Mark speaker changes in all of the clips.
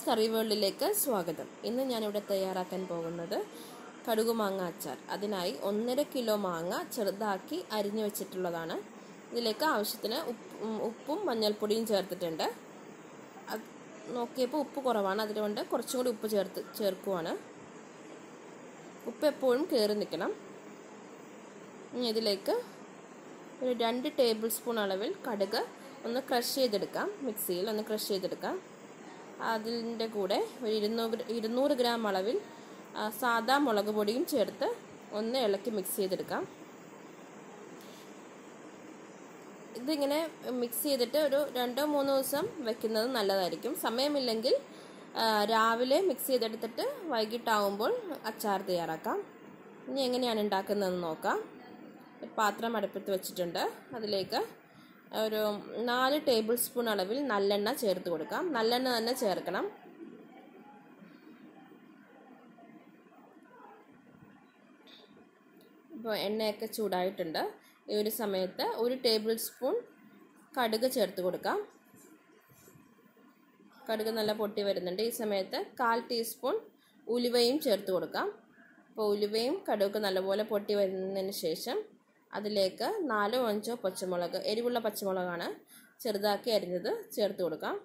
Speaker 1: അമ്മൂസ് കറി വേൾഡിലേക്ക് സ്വാഗതം ഇന്ന് ഞാനിവിടെ തയ്യാറാക്കാൻ പോകുന്നത് കടുക് മാങ്ങ അച്ചാർ അതിനായി ഒന്നര കിലോ മാങ്ങ ചെറുതാക്കി അരിഞ്ഞു വെച്ചിട്ടുള്ളതാണ് ഇതിലേക്ക് ആവശ്യത്തിന് ഉപ്പും ഉപ്പും മഞ്ഞൾപ്പൊടിയും ചേർത്തിട്ടുണ്ട് അത് നോക്കിയപ്പോൾ ഉപ്പ് കുറവാണ് അതുകൊണ്ട് കുറച്ചും കൂടി ഉപ്പ് ചേർത്ത് ചേർക്കുവാണ് ഉപ്പ് എപ്പോഴും കയറി നിൽക്കണം ഇനി ഇതിലേക്ക് ഒരു രണ്ട് ടേബിൾ സ്പൂൺ അളവിൽ കടുക് ഒന്ന് ക്രഷ് ചെയ്തെടുക്കാം മിക്സിയിൽ ഒന്ന് ക്രഷ് ചെയ്തെടുക്കാം അതിൻ്റെ കൂടെ ഒരു ഇരുന്നൂറ് ഇരുന്നൂറ് ഗ്രാം അളവിൽ ആ, സാദാ മുളക് പൊടിയും ചേർത്ത് ഒന്ന് ഇളക്കി മിക്സ് ചെയ്തെടുക്കാം ഇതിങ്ങനെ മിക്സ് ചെയ്തിട്ട് ഒരു രണ്ടോ മൂന്നോ ദിവസം വെക്കുന്നത് നല്ലതായിരിക്കും സമയമില്ലെങ്കിൽ ആ, രാവിലെ മിക്സ് ചെയ്തെടുത്തിട്ട് വൈകിട്ടാവുമ്പോൾ അച്ചാർ തയ്യാറാക്കാം ഇനി എങ്ങനെയാണ് ഉണ്ടാക്കുന്നതെന്ന് നോക്കാം ഒരു പാത്രം അടുപ്പത്ത് വെച്ചിട്ടുണ്ട് അതിലേക്ക് ഒരു നാല് ടേബിൾ സ്പൂൺ അളവിൽ നല്ലെണ്ണ ചേർത്ത് കൊടുക്കാം നല്ലെണ്ണ തന്നെ ചേർക്കണം ഇപ്പോൾ എണ്ണയൊക്കെ ചൂടായിട്ടുണ്ട് ഈ ഒരു സമയത്ത് ഒരു ടേബിൾ സ്പൂൺ കടുക് ചേർത്ത് കൊടുക്കാം കടുക് നല്ല പൊട്ടി വരുന്നുണ്ട് ഈ സമയത്ത് കാൽ ടീസ്പൂൺ ഉലുവയും ചേർത്ത് കൊടുക്കാം അപ്പോൾ ഉലുവയും കടുകൊക്കെ നല്ലപോലെ പൊട്ടി വരുന്നതിന് ശേഷം അതിലേക്ക് നാലോ അഞ്ചോ പച്ചമുളക് എരിവുള്ള പച്ചമുളകാണ് ചെറുതാക്കി അരിഞ്ഞത് ചേർത്ത് കൊടുക്കാം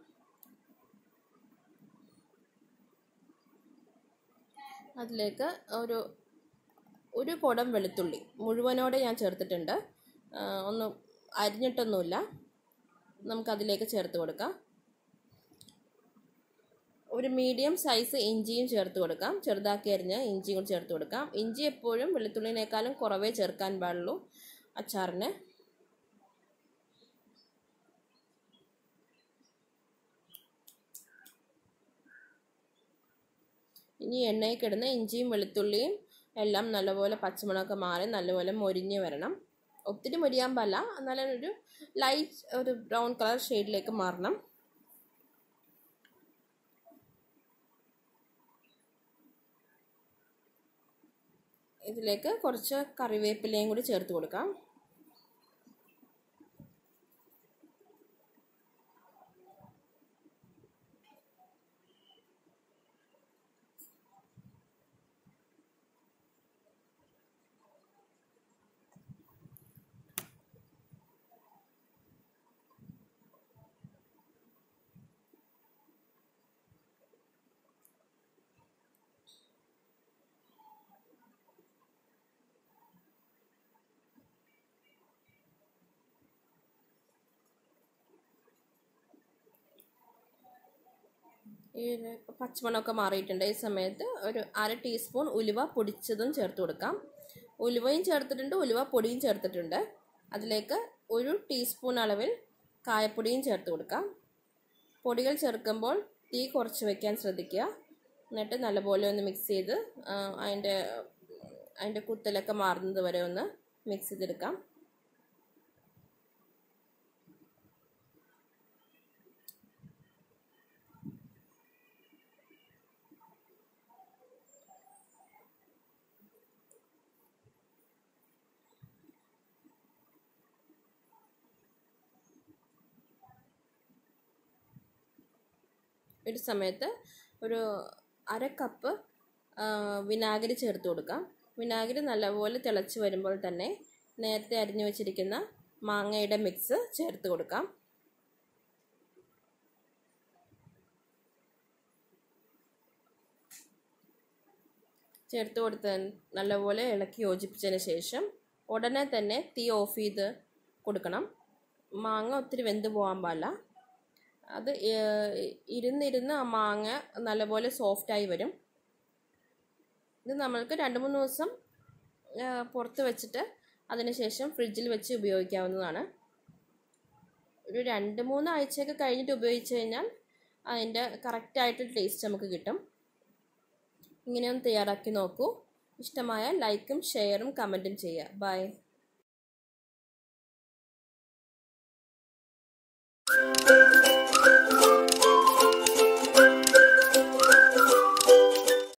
Speaker 1: അതിലേക്ക് ഒരു ഒരു കുടം വെളുത്തുള്ളി മുഴുവനോടെ ഞാൻ ചേർത്തിട്ടുണ്ട് ആ, ഒന്നും അരിഞ്ഞിട്ടൊന്നുമില്ല നമുക്കതിലേക്ക് ചേർത്ത് കൊടുക്കാം ഒരു മീഡിയം സൈസ് ഇഞ്ചിയും ചേർത്ത് കൊടുക്കാം ചെറുതാക്കി അരിഞ്ഞ് ഇഞ്ചിയും കൂടി ചേർത്ത് കൊടുക്കാം ഇഞ്ചി എപ്പോഴും വെളുത്തുള്ളിനേക്കാളും കുറവേ ചേർക്കാൻ പാടുള്ളൂ അച്ചാറിന് ഇനി എണ്ണയിൽ കിടന്ന് ഇഞ്ചിയും വെളുത്തുള്ളിയും എല്ലാം നല്ലപോലെ പച്ചമുളകൊക്കെ മാറി നല്ലപോലെ മൊരിഞ്ഞ് വരണം ഒത്തിരി മൊരിയാൻ പാടില്ല എന്നാലും ഒരു ലൈറ്റ് ഒരു ബ്രൗൺ കളർ ഷെയ്ഡിലേക്ക് മാറണം ഇതിലേക്ക് കുറച്ച് കറിവേപ്പിലയും കൂടി ചേർത്ത് കൊടുക്കാം ഈ ഒരു പച്ചമണമൊക്കെ മാറിയിട്ടുണ്ട് ഈ സമയത്ത് ഒരു അര ടീസ്പൂൺ ഉലുവ പൊടിച്ചതും ചേർത്ത് കൊടുക്കാം ഉലുവയും ചേർത്തിട്ടുണ്ട് ഉലുവ പൊടിയും ചേർത്തിട്ടുണ്ട് അതിലേക്ക് ഒരു ടീസ്പൂൺ അളവിൽ കായപ്പൊടിയും ചേർത്ത് കൊടുക്കാം പൊടികൾ ചേർക്കുമ്പോൾ തീ കുറച്ച് വയ്ക്കാൻ ശ്രദ്ധിക്കുക എന്നിട്ട് നല്ലപോലെ ഒന്ന് മിക്സ് ചെയ്ത് ആ, അതിൻ്റെ അതിൻ്റെ കുത്തലൊക്കെ മാറുന്നത് വരെ ഒന്ന് മിക്സ് ചെയ്തെടുക്കാം ഒരു സമയത്ത് ഒരു അര കപ്പ് ആ, വിനാഗിരി ചേർത്ത് കൊടുക്കാം വിനാഗിരി നല്ലപോലെ തിളച്ച് വരുമ്പോൾ തന്നെ നേരത്തെ അരിഞ്ഞു വെച്ചിരിക്കുന്ന മാങ്ങയുടെ മിക്സ് ചേർത്ത് കൊടുക്കാം ചേർത്ത് കൊടുത്ത് നല്ലപോലെ ഇളക്കി യോജിപ്പിച്ചതിന് ശേഷം ഉടനെ തന്നെ തീ ഓഫ് ചെയ്ത് കൊടുക്കണം മാങ്ങ ഒത്തിരി വെന്ത് പോകാൻ പാടില്ല അത് ഏ- ഇരുന്നിരുന്ന് ആ മാങ്ങ നല്ലപോലെ സോഫ്റ്റായി വരും ഇത് നമ്മൾക്ക് രണ്ട് മൂന്ന് ദിവസം ആ, പുറത്ത് വെച്ചിട്ട് അതിനുശേഷം ഫ്രിഡ്ജിൽ വെച്ച് ഉപയോഗിക്കാവുന്നതാണ് ഒരു രണ്ട് മൂന്ന് ആഴ്ചയൊക്കെ കഴിഞ്ഞിട്ട് ഉപയോഗിച്ച് കഴിഞ്ഞാൽ അതിൻ്റെ കറക്റ്റായിട്ടുള്ള ടേസ്റ്റ് നമുക്ക് കിട്ടും ഇങ്ങനെയൊന്ന് തയ്യാറാക്കി നോക്കൂ ഇഷ്ടമായ ലൈക്കും ഷെയറും കമൻറ്റും ചെയ്യുക ബൈ
Speaker 2: Thank